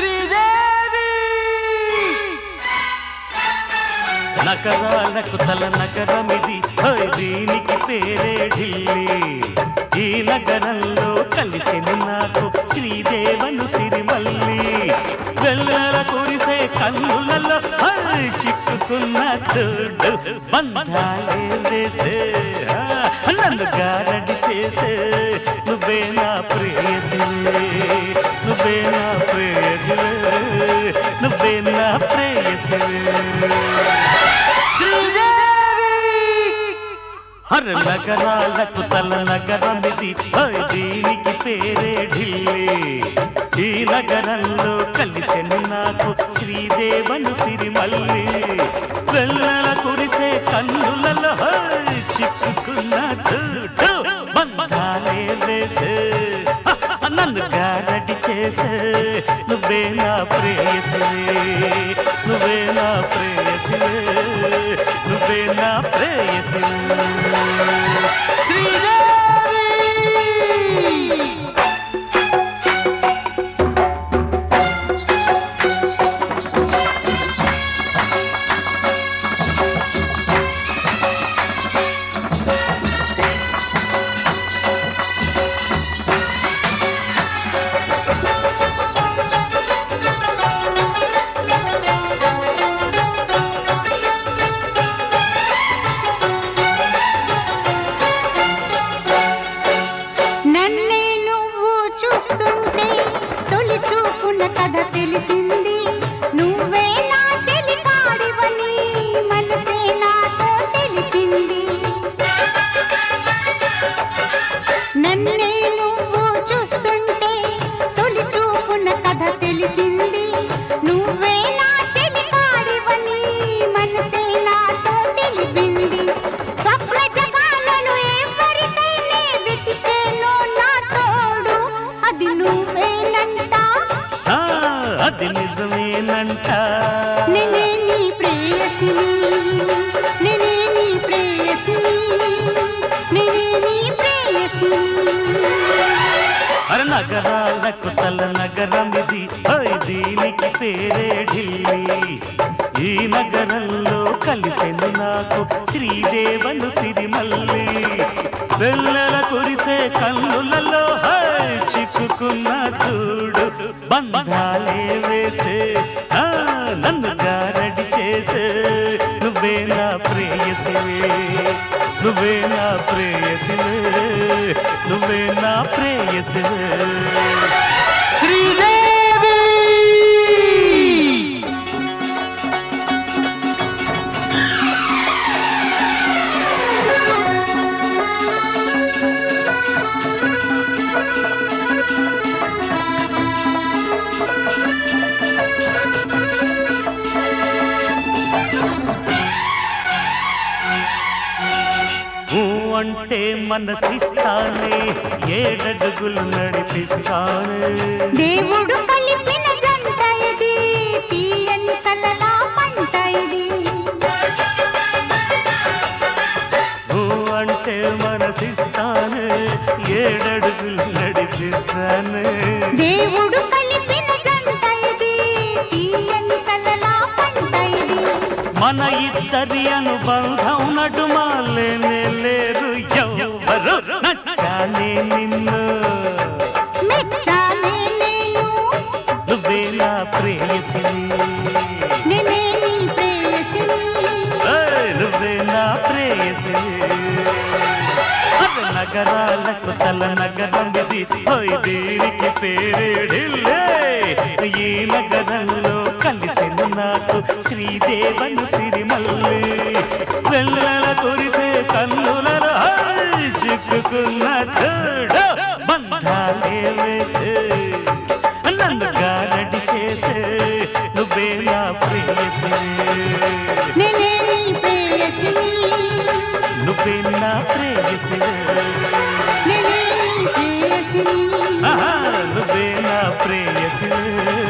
శ్రీదేవి నగరాలకు తల నగరమిది హోయ్ దీనికి పేరే ఢిల్లీ ఈ నగరంలో కలిసిన నాకు శ్రీదేవను సిరిమల్లి వెల్లల కురిసే కన్నులలో హోయ్ చిక్కుకున్న చూడు బంధాలే వేసే ఆ, నన్ను గారడి చేసే నువ్వే నా ప్రేయసివే నువ్వే నా ప్రేయసివే నువ్వే నా ప్రేయసివే శ్రీదేవి హర నగరాలకు తల నగరమిది హోయ్ దీనికి పేరే ఢిల్లీ ఈ నగరంలో కలిసిన నాకు శ్రీదేవను సిరిమల్లి వెల్లల కురిసే కన్నులలో హోయ్ చిక్కుకున్న చూడు బంధాలే వేసే నన్ను గారడి చేసే నువ్వే నా ప్రేయసివే నువ్వే నా ప్రేయసివే నువ్వే నా ప్రేయసివే శ్రీదేవి నన్నే నువ్వు చూస్తుంటే తొలి చూపున కథ తెలిసింది నువ్వే నా చెలికాడివని మనసే నాతో తెలిపింది నన్నే నువ్వు చూస్తుంటే తొలి చూపున కథ తెలిసింది నువ్వే నా చెలికాడివని మనసే నాతో తెలిపింది స్వప్న జగాలలో ఎవరికైనా వెతికేనో నా తోడు అది నువ్వేనంట ఆ, అది నిజమేనంట నేనే నీ ప్రేయసిని నేనే నీ ప్రేయసిని నేనే నీ ప్రేయసిని అర నగరాలకు తల నగరమిది హోయ్ దీనికి పేరే ఢిల్లీ ఈ నగరంలో కలిసిన నాకు శ్రీదేవను సిరిమల్లి వెల్లల కురిసే కన్నులలో హోయ్ చిక్కుకున్న చూడు బంధాలే వేసే ఆ, నన్ను గారడి చేసే నువ్వే నా ప్రేయసివే నువ్వే నా ప్రేయసివే నువ్వే నా ప్రేయసివే శ్రీదేవి ఊ అంటే మనసిస్తానే ఏడడుగులు నడిపిస్తానే దేవుడు కలిపిన జంట ఇది తీయని కలలా పంట ఇది ఊ అంటే మనసిస్తానే ఏడడుగులు నడిపిస్తానే దేవుడు కలిపిన జంట ఇది తీయని కలలా పంట ఇది మన ఇద్దరి అనుబంధం నడుమ లేనే లేరు ఎవరు నచ్చానే నిన్ను మెచ్చాలే నేను నువ్వే నా ప్రేయసిని నేనే నీ ప్రేయసిని ఏయ్, నువ్వే నా ప్రేయసిని అర నగరాలకు తల నగరం ఇది ఓయ్ దీనికి పేరే ఢిల్లీ ఈ నగరంలో కలిసిన నాకు శ్రీదేవను సిరిమల్లి వెల్లల కురిసే కన్నులలో హై, చిక్కుకున్న చూడు బంధాలే వేసే నన్ను గారడి చేసే నువ్వే నా ప్రేయసిని నేనే నీ ప్రేయసిని నువ్వే నా ప్రేయసిని నేనే నీ ప్రేయసిని ఆహా, నువ్వే నా ప్రేయసిని